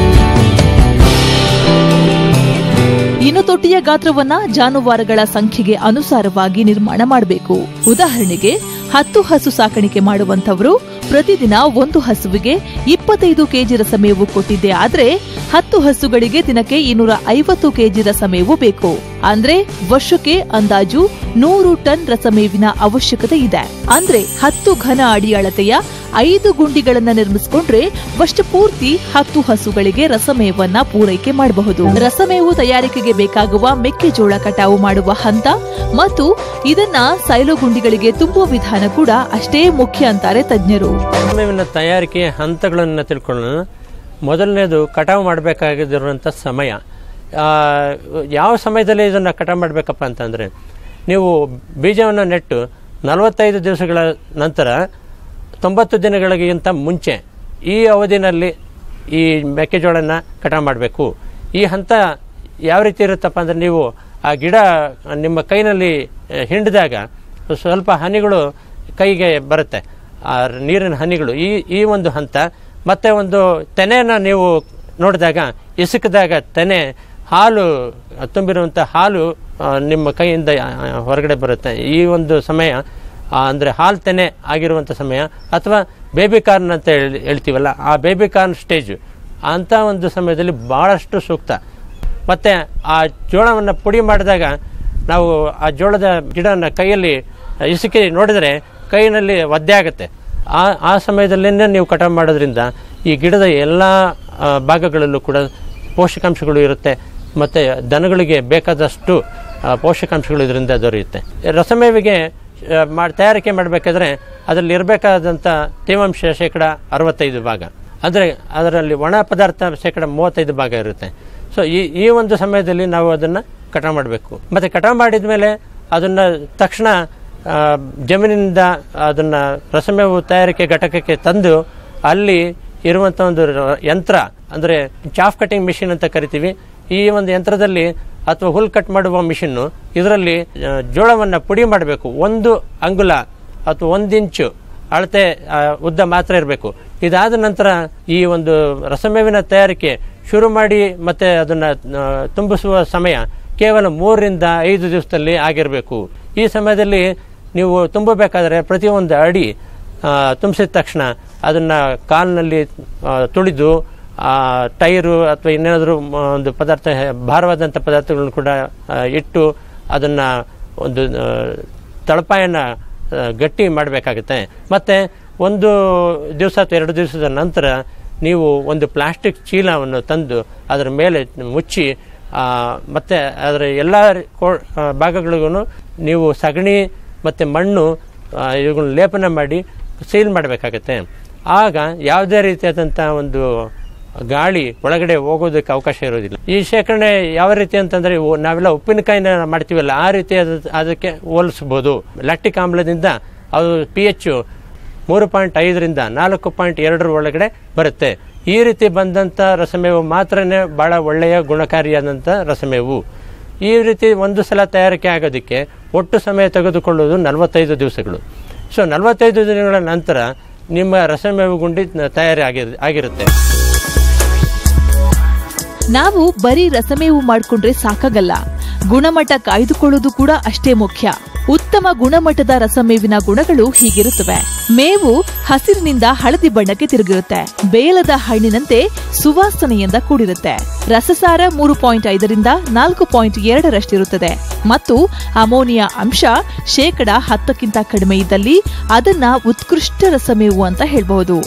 ಇನ್ನು ತೊಟ್ಟಿಯ ಗಾತ್ರವನ್ನ ಜಾನುವಾರುಗಳ ಸಂಖ್ಯೆಗೆ ಅನುಸಾರವಾಗಿ ನಿರ್ಮಾಣ ಮಾಡಬೇಕು ಉದಾಹರಣೆಗೆ ಹತ್ತು ಹಸು ಸಾಕಾಣಿಕೆ ಮಾಡುವಂತವರು ಪ್ರತಿದಿನ ಒಂದು ಹಸುವಿಗೆ ಇಪ್ಪತ್ತೈದು ಕೆಜಿ ರಸಮೇವು ಕೊಟ್ಟಿದ್ದೆ ಆದ್ರೆ ಹತ್ತು ಹಸುಗಳಿಗೆ ದಿನಕ್ಕೆ ಇನ್ನೂರ ಐವತ್ತು ಕೆಜಿ ರಸಮೇವು ಬೇಕು ಅಂದ್ರೆ ವರ್ಷಕ್ಕೆ ಅಂದಾಜು ನೂರು ಟನ್ ರಸಮೇವಿನ ಅವಶ್ಯಕತೆ ಇದೆ ಅಂದ್ರೆ ಹತ್ತು ಘನ ಅಡಿ ಅಳತೆಯ ಐದು ಗುಂಡಿಗಳನ್ನ ನಿರ್ಮಿಸಿಕೊಂಡ್ರೆ ವರ್ಷ ಪೂರ್ತಿ ಹತ್ತು ಹಸುಗಳಿಗೆ ರಸಮೇವನ್ನ ಪೂರೈಕೆ ಮಾಡಬಹುದು ರಸಮೇವು ತಯಾರಿಕೆಗೆ ಬೇಕಾಗುವ ಮೆಕ್ಕೆಜೋಳ ಕಟಾವು ಮಾಡುವ ಹಂತ ಮತ್ತು ಇದನ್ನ ಸೈಲೋ ಗುಂಡಿಗಳಿಗೆ ತುಂಬುವ ವಿಧಾನ ಕೂಡ ಅಷ್ಟೇ ಮುಖ್ಯ ಅಂತಾರೆ ತಜ್ಞರು ಮೇವಿನ ತಯಾರಿಕೆಯ ಹಂತಗಳನ್ನು ತಿಳ್ಕೊಳ್ಳೋಣ ಮೊದಲನೇದು ಕಟಾವು ಮಾಡಬೇಕಾಗಿರುವಂಥ ಸಮಯ ಆ, ಯಾವ ಸಮಯದಲ್ಲಿ ಇದನ್ನು ಕಟಾವು ಮಾಡಬೇಕಪ್ಪ ಅಂತಂದರೆ ನೀವು ಬೀಜವನ್ನು ನೆಟ್ಟು ನಲವತ್ತೈದು ದಿವಸಗಳ ನಂತರ ತೊಂಬತ್ತು ದಿನಗಳಿಗಿಂತ ಮುಂಚೆ ಈ ಅವಧಿನಲ್ಲಿ ಈ ಮೆಕ್ಕೆಜೋಳನ ಕಟಾವು ಮಾಡಬೇಕು ಈ ಹಂತ ಯಾವ ರೀತಿ ಇರುತ್ತಪ್ಪ ಅಂದರೆ ನೀವು ಆ ಗಿಡ ನಿಮ್ಮ ಕೈನಲ್ಲಿ ಆ, ಹಿಂಡಿದಾಗ ಸ್ವಲ್ಪ ಹನಿಗಳು ಕೈಗೆ ಬರುತ್ತೆ ಆ ನೀರಿನ ಹನಿಗಳು ಈ ಈ ಒಂದು ಹಂತ ಮತ್ತು ಒಂದು ತೆನೆಯನ್ನು ನೀವು ನೋಡಿದಾಗ ಇಸುಕಿದಾಗ ತೆನೆ ಹಾಲು ತುಂಬಿರುವಂಥ ಹಾಲು ಆ, ನಿಮ್ಮ ಕೈಯಿಂದ ಆ, ಹೊರಗಡೆ ಬರುತ್ತೆ ಈ ಒಂದು ಸಮಯ ಆ, ಅಂದ್ರೆ ಹಾಲು ತೆನೆ ಆಗಿರುವಂಥ ಸಮಯ ಅಥವಾ ಬೇಬಿ ಕಾರ್ನ್ ಅಂತ ಹೇಳಿ ಹೇಳ್ತೀವಲ್ಲ ಆ ಬೇಬಿ ಕಾರ್ನ್ ಸ್ಟೇಜು ಅಂಥ ಒಂದು ಸಮಯದಲ್ಲಿ ಭಾಳಷ್ಟು ಸೂಕ್ತ ಮತ್ತು ಆ ಜೋಳವನ್ನು ಪುಡಿ ಮಾಡಿದಾಗ ನಾವು ಆ ಜೋಳದ ಗಿಡನ ಕೈಯಲ್ಲಿ ಇಸುಕಿ ನೋಡಿದರೆ ಕೈನಲ್ಲಿ ಒದ್ದೆ ಆಗುತ್ತೆ ಆ ಆ ಸಮಯದಲ್ಲೇ ನೀವು ಕಟಾವು ಮಾಡೋದ್ರಿಂದ ಈ ಗಿಡದ ಎಲ್ಲ ಆ, ಭಾಗಗಳಲ್ಲೂ ಕೂಡ ಪೋಷಕಾಂಶಗಳು ಇರುತ್ತೆ ಮತ್ತು ದನಗಳಿಗೆ ಬೇಕಾದಷ್ಟು ಆ, ಪೋಷಕಾಂಶಗಳು ಇದರಿಂದ ದೊರೆಯುತ್ತೆ ರಸಮೇವಿಗೆ ಆ, ಮಾಡಿ ತಯಾರಿಕೆ ಮಾಡಬೇಕಾದ್ರೆ ಅದರಲ್ಲಿ ಇರಬೇಕಾದಂಥ ತೇವಾಂಶ ಶೇಕಡ ಅರವತ್ತೈದು ಭಾಗ ಅಂದರೆ ಅದರಲ್ಲಿ ಒಣ ಪದಾರ್ಥ ಶೇಕಡ ಮೂವತ್ತೈದು ಭಾಗ ಇರುತ್ತೆ ಸೊ ಈ ಈ ಒಂದು ಸಮಯದಲ್ಲಿ ನಾವು ಅದನ್ನು ಕಟಾವು ಮಾಡಬೇಕು ಮತ್ತು ಕಟಾವು ಮಾಡಿದ ಮೇಲೆ ಅದನ್ನು ತಕ್ಷಣ ಆ, ಜಮೀನಿನಿಂದ ಅದನ್ನು ರಸಮೇವು ತಯಾರಿಕೆ ಘಟಕಕ್ಕೆ ತಂದು ಅಲ್ಲಿ ಇರುವಂಥ ಒಂದು ರ- ಯಂತ್ರ ಅಂದರೆ ಚಾಫ್ ಕಟಿಂಗ್ ಮಿಷಿನ್ ಅಂತ ಕರಿತೀವಿ ಈ ಒಂದು ಯಂತ್ರದಲ್ಲಿ ಅಥವಾ ಹುಲ್ ಕಟ್ ಮಾಡುವ ಮಿಷಿನ್ನು ಇದರಲ್ಲಿ ಆ, ಜೋಳವನ್ನ ಪುಡಿ ಮಾಡಬೇಕು ಒಂದು ಅಂಗುಲ ಅಥವಾ ಒಂದು ಇಂಚು ಅಳತೆ ಆ, ಉದ್ದ ಮಾತ್ರ ಇರಬೇಕು ಇದಾದ ನಂತರ ಈ ಒಂದು ರಸಮೇವಿನ ತಯಾರಿಕೆ ಶುರು ಮಾಡಿ ಮತ್ತೆ ಅದನ್ನ ಆ, ತುಂಬಿಸುವ ಸಮಯ ಕೇವಲ ಮೂರರಿಂದ ಐದು ದಿವಸದಲ್ಲಿ ಆಗಿರಬೇಕು ಈ ಸಮಯದಲ್ಲಿ ನೀವು ತುಂಬಬೇಕಾದ್ರೆ ಪ್ರತಿಯೊಂದು ಅಡಿ ಆ, ತುಂಬಿಸಿದ ತಕ್ಷಣ ಅದನ್ನ ಕಾಲಿನಲ್ಲಿ ಆ, ತುಳಿದು ಆ, ಟೈರು ಅಥವಾ ಇನ್ನೇನಾದರೂ ಒಂದು ಪದಾರ್ಥ ಭಾರವಾದಂಥ ಪದಾರ್ಥಗಳನ್ನು ಕೂಡ ಆ, ಇಟ್ಟು ಅದನ್ನ ಒಂದು ಆ, ತಳಪಾಯನ್ನ ಆ, ಗಟ್ಟಿ ಮಾಡಬೇಕಾಗುತ್ತೆ ಮತ್ತೆ ಒಂದು ದಿವಸ ಅಥವಾ ಎರಡು ದಿವಸದ ನಂತರ ನೀವು ಒಂದು ಪ್ಲಾಸ್ಟಿಕ್ ಚೀಲವನ್ನು ತಂದು ಅದರ ಮೇಲೆ ಮುಚ್ಚಿ ಆ, ಮತ್ತೆ ಅದರ ಎಲ್ಲ ಕೋ- ಆ, ಭಾಗಗಳಿಗೂ ನೀವು ಸಗಣಿ ಮತ್ತೆ ಮಣ್ಣು ಆ, ಇವುಗಳನ್ನ ಲೇಪನ ಮಾಡಿ ಸೀಲ್ ಮಾಡಬೇಕಾಗತ್ತೆ ಆಗ ಯಾವುದೇ ರೀತಿಯಾದಂಥ ಒಂದು ಗಾಳಿ ಒಳಗಡೆ ಹೋಗೋದಕ್ಕೆ ಅವಕಾಶ ಇರೋದಿಲ್ಲ ಈ ಶೇಖರಣೆ ಯಾವ ರೀತಿ ಅಂತಂದ್ರೆ ಇವು ನಾವೆಲ್ಲ ಉಪ್ಪಿನಕಾಯಿನ ಮಾಡ್ತೀವಲ್ಲ ಆ ರೀತಿ ಅದ- ಅದಕ್ಕೆ ಹೋಲಿಸ್ಬೋದು ಲ್ಯಾಕ್ಟಿಕ್ ಆಮ್ಲದಿಂದ ಅದು ಪಿ ಎಚ್ ಮೂರು ಪಾಯಿಂಟ್ ಐದರಿಂದ ನಾಲ್ಕು ಪಾಯಿಂಟ್ ಎರಡರ ಒಳಗಡೆ ಬರುತ್ತೆ ಈ ರೀತಿ ಬಂದಂಥ ರಸಮೇವು ಮಾತ್ರನೇ ಬಹಳ ಒಳ್ಳೆಯ ಗುಣಕಾರಿಯಾದಂಥ ರಸಮೇವು ಈ ರೀತಿ ಒಂದು ಸಲ ತಯಾರಿಕೆ ಆಗೋದಕ್ಕೆ ಒಟ್ಟು ಸಮಯ ತೆಗೆದುಕೊಳ್ಳುವುದು ನಲವತ್ತೈದು ದಿವಸಗಳು ಸೊ ನಲವತ್ತೈದು ದಿನಗಳ ನಂತರ ನಿಮ್ಮ ರಸಮೇವು ಗುಂಡಿ ತಯಾರಿ ಆಗಿರ್- ಆಗಿರುತ್ತೆ ನಾವು ಬರೀ ರಸಮೇವು ಮಾಡ್ಕೊಂಡ್ರೆ ಸಾಕಾಗಲ್ಲ ಗುಣಮಟ್ಟ ಕಾಯ್ದುಕೊಳ್ಳೋದು ಕೂಡ ಅಷ್ಟೇ ಮುಖ್ಯ ಉತ್ತಮ ಗುಣಮಟ್ಟದ ರಸಮೇವಿನ ಗುಣಗಳು ಹೀಗಿರುತ್ತವೆ ಮೇವು ಹಸಿರಿನಿಂದ ಹಳದಿ ಬಣ್ಣಕ್ಕೆ ತಿರುಗಿರುತ್ತೆ ಬೇಲದ ಹಣ್ಣಿನಂತೆ ಸುವಾಸನೆಯಿಂದ ಕೂಡಿರುತ್ತೆ ರಸಸಾರ ಮೂರು ಪಾಯಿಂಟ್ ಐದರಿಂದ ನಾಲ್ಕು ಪಾಯಿಂಟ್ ಎರಡರಷ್ಟಿರುತ್ತದೆ ಮತ್ತು ಅಮೋನಿಯಾ ಅಂಶ ಶೇಕಡ ಹತ್ತಕ್ಕಿಂತ ಕಡಿಮೆ ಇದ್ದಲ್ಲಿ ಅದನ್ನ ಉತ್ಕೃಷ್ಟ ರಸಮೇವು ಅಂತ ಹೇಳ್ಬಹುದು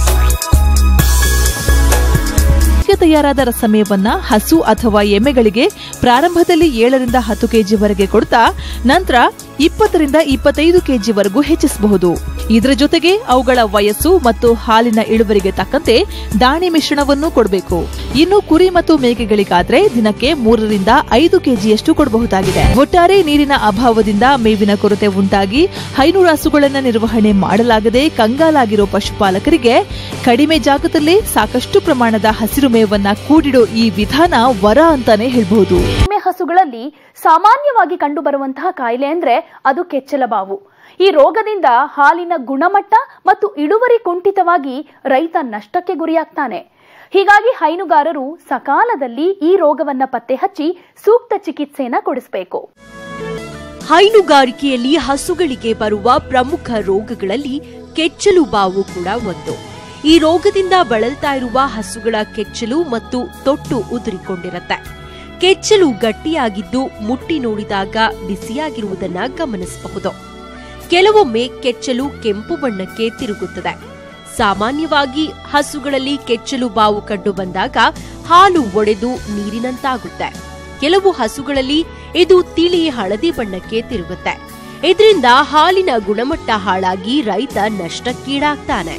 ಈಗ ತಯಾರಾದ ರಸಮೇವನ್ನ ಹಸು ಅಥವಾ ಎಮ್ಮೆಗಳಿಗೆ ಪ್ರಾರಂಭದಲ್ಲಿ ಏಳರಿಂದ ಹತ್ತು ಕೆಜಿವರೆಗೆ ಕೊಡ್ತಾ ನಂತರ ಇಪ್ಪತ್ತರಿಂದ ಇಪ್ಪತ್ತೈದು ಕೆಜಿವರೆಗೂ ಹೆಚ್ಚಿಸಬಹುದು ಇದರ ಜೊತೆಗೆ ಅವುಗಳ ವಯಸ್ಸು ಮತ್ತು ಹಾಲಿನ ಇಳುವರಿಗೆ ತಕ್ಕಂತೆ ದಾಣಿ ಮಿಶ್ರಣವನ್ನು ಕೊಡಬೇಕು ಇನ್ನು ಕುರಿ ಮತ್ತು ಮೇಕೆಗಳಿಗಾದ್ರೆ ದಿನಕ್ಕೆ ಮೂರರಿಂದ ಐದು ಕೆಜಿಯಷ್ಟು ಕೊಡಬಹುದಾಗಿದೆ ಒಟ್ಟಾರೆ ನೀರಿನ ಅಭಾವದಿಂದ ಮೇವಿನ ಕೊರತೆ ಉಂಟಾಗಿ ಹೈನೂರು ಹಸುಗಳನ್ನ ನಿರ್ವಹಣೆ ಮಾಡಲಾಗದೆ ಕಂಗಾಲಾಗಿರೋ ಪಶುಪಾಲಕರಿಗೆ ಕಡಿಮೆ ಜಾಗದಲ್ಲೇ ಸಾಕಷ್ಟು ಪ್ರಮಾಣದ ಹಸಿರು ಮೇವನ್ನ ಕೂಡಿಡೋ ಈ ವಿಧಾನ ವರ ಅಂತಾನೆ ಹೇಳ್ಬಹುದು ಎಮ್ಮೆ ಹಸುಗಳಲ್ಲಿ ಸಾಮಾನ್ಯವಾಗಿ ಕಂಡುಬರುವಂತಹ ಕಾಯಿಲೆ ಅಂದ್ರೆ ಅದು ಕೆಚ್ಚಲಬಾವು ಈ ರೋಗದಿಂದ ಹಾಲಿನ ಗುಣಮಟ್ಟ ಮತ್ತು ಇಳುವರಿ ಕುಂಠಿತವಾಗಿ ರೈತ ನಷ್ಟಕ್ಕೆ ಗುರಿಯಾಗ್ತಾನೆ ಹೀಗಾಗಿ ಹೈನುಗಾರರು ಸಕಾಲದಲ್ಲಿ ಈ ರೋಗವನ್ನ ಪತ್ತೆ ಹಚ್ಚಿ ಸೂಕ್ತ ಚಿಕಿತ್ಸೆಯನ್ನ ಕೊಡಿಸಬೇಕು ಹೈನುಗಾರಿಕೆಯಲ್ಲಿ ಹಸುಗಳಿಗೆ ಬರುವ ಪ್ರಮುಖ ರೋಗಗಳಲ್ಲಿ ಕೆಚ್ಚಲು ಬಾವು ಕೂಡ ಒಂದು ಈ ರೋಗದಿಂದ ಬಳಲ್ತಾ ಇರುವ ಹಸುಗಳ ಕೆಚ್ಚಲು ಮತ್ತು ತೊಟ್ಟು ಉದುರಿಕೊಂಡಿರುತ್ತೆ ಕೆಚ್ಚಲು ಗಟ್ಟಿಯಾಗಿದ್ದು ಮುಟ್ಟಿ ನೋಡಿದಾಗ ಬಿಸಿಯಾಗಿರುವುದನ್ನ ಗಮನಿಸಬಹುದು ಕೆಲವೊಮ್ಮೆ ಕೆಚ್ಚಲು ಕೆಂಪು ಬಣ್ಣಕ್ಕೆ ತಿರುಗುತ್ತದೆ ಸಾಮಾನ್ಯವಾಗಿ ಹಸುಗಳಲ್ಲಿ ಕೆಚ್ಚಲು ಬಾವು ಕಂಡು ಬಂದಾಗ ಹಾಲು ಒಡೆದು ನೀರಿನಂತಾಗುತ್ತೆ ಕೆಲವು ಹಸುಗಳಲ್ಲಿ ಇದು ತಿಳಿ ಹಳದಿ ಬಣ್ಣಕ್ಕೆ ತಿರುಗುತ್ತೆ ಇದರಿಂದ ಹಾಲಿನ ಗುಣಮಟ್ಟ ಹಾಳಾಗಿ ರೈತ ನಷ್ಟಕ್ಕೀಡಾಗ್ತಾನೆ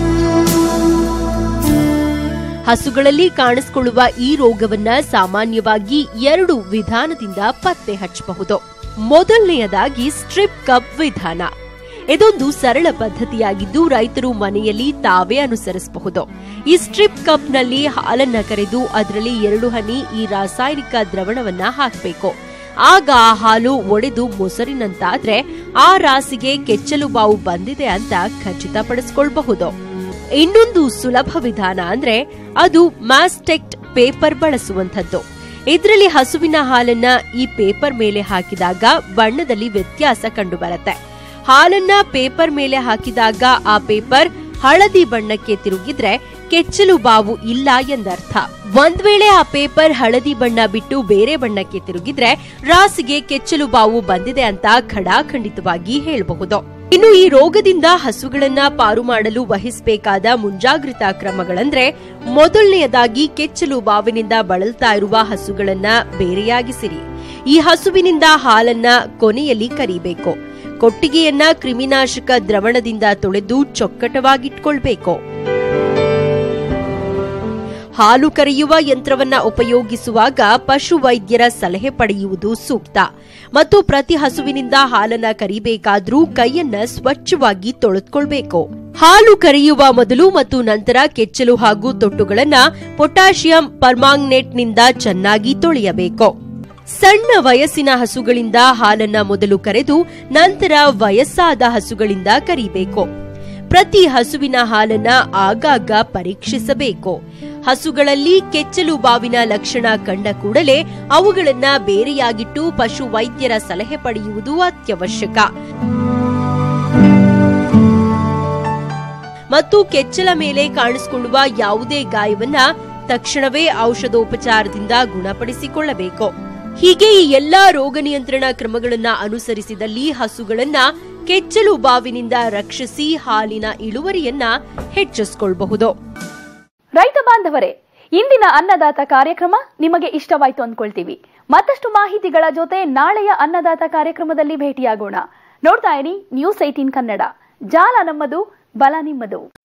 ಹಸುಗಳಲ್ಲಿ ಕಾಣಿಸಿಕೊಳ್ಳುವ ಈ ರೋಗವನ್ನ ಸಾಮಾನ್ಯವಾಗಿ ಎರಡು ವಿಧಾನದಿಂದ ಪತ್ತೆ ಹಚ್ಚಬಹುದು ಮೊದಲನೆಯದಾಗಿ ಸ್ಟ್ರಿಪ್ ಕಪ್ ವಿಧಾನ ಇದೊಂದು ಸರಳ ಪದ್ಧತಿಯಾಗಿದ್ದು ರೈತರು ಮನೆಯಲ್ಲಿ ತಾವೇ ಅನುಸರಿಸಬಹುದು ಈ ಸ್ಟ್ರಿಪ್ ಕಪ್ನಲ್ಲಿ ಹಾಲನ್ನ ಕರೆದು ಅದರಲ್ಲಿ ಎರಡು ಹನಿ ಈ ರಾಸಾಯನಿಕ ದ್ರವಣವನ್ನ ಹಾಕಬೇಕು ಆಗ ಆ ಹಾಲು ಒಡೆದು ಮೊಸರಿನಂತಾದ್ರೆ ಆ ರಾಸಿಗೆ ಕೆಚ್ಚಲು ಬಾವು ಬಂದಿದೆ ಅಂತ ಖಚಿತಪಡಿಸಿಕೊಳ್ಳಬಹುದು ಇನ್ನೊಂದು ಸುಲಭ ವಿಧಾನ ಅಂದ್ರೆ ಅದು ಮಾಸ್ಟೆಕ್ಟ್ ಪೇಪರ್ ಬಳಸುವಂಥದ್ದು ಇದರಲ್ಲಿ ಹಸುವಿನ ಹಾಲನ್ನ ಈ ಪೇಪರ್ ಮೇಲೆ ಹಾಕಿದಾಗ ಬಣ್ಣದಲ್ಲಿ ವ್ಯತ್ಯಾಸ ಕಂಡುಬರುತ್ತೆ ಹಾಲನ್ನ ಪೇಪರ್ ಮೇಲೆ ಹಾಕಿದಾಗ ಆ ಪೇಪರ್ ಹಳದಿ ಬಣ್ಣಕ್ಕೆ ತಿರುಗಿದ್ರೆ ಕೆಚ್ಚಲು ಬಾವು ಇಲ್ಲ ಎಂದರ್ಥ ಒಂದ್ ವೇಳೆ ಆ ಪೇಪರ್ ಹಳದಿ ಬಣ್ಣ ಬಿಟ್ಟು ಬೇರೆ ಬಣ್ಣಕ್ಕೆ ತಿರುಗಿದ್ರೆ ರಾಸಿಗೆ ಕೆಚ್ಚಲು ಬಾವು ಬಂದಿದೆ ಅಂತ ಖಡಾಖಂಡಿತವಾಗಿ ಹೇಳಬಹುದು ಇನ್ನು ಈ ರೋಗದಿಂದ ಹಸುಗಳನ್ನ ಪಾರು ಮಾಡಲು ವಹಿಸಬೇಕಾದ ಮುಂಜಾಗ್ರತಾ ಕ್ರಮಗಳಂದ್ರೆ ಮೊದಲನೆಯದಾಗಿ ಕೆಚ್ಚಲು ಬಾವಿನಿಂದ ಬಳಲ್ತಾ ಇರುವ ಹಸುಗಳನ್ನ ಬೇರೆಯಾಗಿಸಿರಿ ಈ ಹಸುವಿನಿಂದ ಹಾಲನ್ನ ಕೊನೆಯಲ್ಲಿ ಕರಿಬೇಕು ಕೊಟ್ಟಿಗೆಯನ್ನ ಕ್ರಿಮಿನಾಶಕ ದ್ರವಣದಿಂದ ತೊಳೆದು ಚೊಕ್ಕಟವಾಗಿಟ್ಕೊಳ್ಬೇಕು ಹಾಲು ಕರೆಯುವ ಯಂತ್ರವನ್ನ ಉಪಯೋಗಿಸುವಾಗ ಪಶು ವೈದ್ಯರ ಸಲಹೆ ಪಡೆಯುವುದು ಸೂಕ್ತ ಮತ್ತು ಪ್ರತಿ ಹಸುವಿನಿಂದ ಹಾಲನ್ನ ಕರಿಬೇಕಾದ್ರೂ ಕೈಯನ್ನ ಸ್ವಚ್ಛವಾಗಿ ತೊಳೆದುಕೊಳ್ಬೇಕು ಹಾಲು ಕರೆಯುವ ಮೊದಲು ಮತ್ತು ನಂತರ ಕೆಚ್ಚಲು ಹಾಗೂ ತೊಟ್ಟುಗಳನ್ನ ಪೊಟ್ಯಾಷಿಯಂ ಪರ್ಮಾಂಗ್ನೇಟ್ನಿಂದ ಚೆನ್ನಾಗಿ ತೊಳೆಯಬೇಕು ಸಣ್ಣ ವಯಸ್ಸಿನ ಹಸುಗಳಿಂದ ಹಾಲನ್ನ ಮೊದಲು ಕರೆದು ನಂತರ ವಯಸ್ಸಾದ ಹಸುಗಳಿಂದ ಕರಿಬೇಕು ಪ್ರತಿ ಹಸುವಿನ ಹಾಲನ್ನ ಆಗಾಗ ಪರೀಕ್ಷಿಸಬೇಕು ಹಸುಗಳಲ್ಲಿ ಕೆಚ್ಚಲು ಬಾವಿನ ಲಕ್ಷಣ ಕಂಡ ಕೂಡಲೇ ಅವುಗಳನ್ನ ಬೇರೆಯಾಗಿಟ್ಟು ಪಶು ವೈದ್ಯರ ಸಲಹೆ ಪಡೆಯುವುದು ಅತ್ಯವಶ್ಯಕ ಮತ್ತು ಕೆಚ್ಚಲ ಮೇಲೆ ಕಾಣಿಸಿಕೊಳ್ಳುವ ಯಾವುದೇ ಗಾಯವನ್ನ ತಕ್ಷಣವೇ ಔಷಧೋಪಚಾರದಿಂದ ಗುಣಪಡಿಸಿಕೊಳ್ಳಬೇಕು ಹೀಗೆ ಈ ಎಲ್ಲಾ ರೋಗ ನಿಯಂತ್ರಣ ಕ್ರಮಗಳನ್ನ ಅನುಸರಿಸಿದಲ್ಲಿ ಹಸುಗಳನ್ನ ಕೆಚ್ಚಲು ಬಾವಿನಿಂದ ರಕ್ಷಿಸಿ ಹಾಲಿನ ಇಳುವರಿಯನ್ನ ಹೆಚ್ಚಿಸಿಕೊಳ್ಳಬಹುದು ರೈತ ಬಾಂಧವರೇ ಇಂದಿನ ಅನ್ನದಾತ ಕಾರ್ಯಕ್ರಮ ನಿಮಗೆ ಇಷ್ಟವಾಯ್ತು ಅಂದ್ಕೊಳ್ತೀವಿ ಮತ್ತಷ್ಟು ಮಾಹಿತಿಗಳ ಜೊತೆ ನಾಳೆಯ ಅನ್ನದಾತ ಕಾರ್ಯಕ್ರಮದಲ್ಲಿ ಭೇಟಿಯಾಗೋಣ ನೋಡ್ತಾ ಇರಿ ನ್ಯೂಸ್ ಏಟೀನ್ ಕನ್ನಡ ಜಾಲ ನಮ್ಮದು ಬಲ ನಿಮ್ಮದು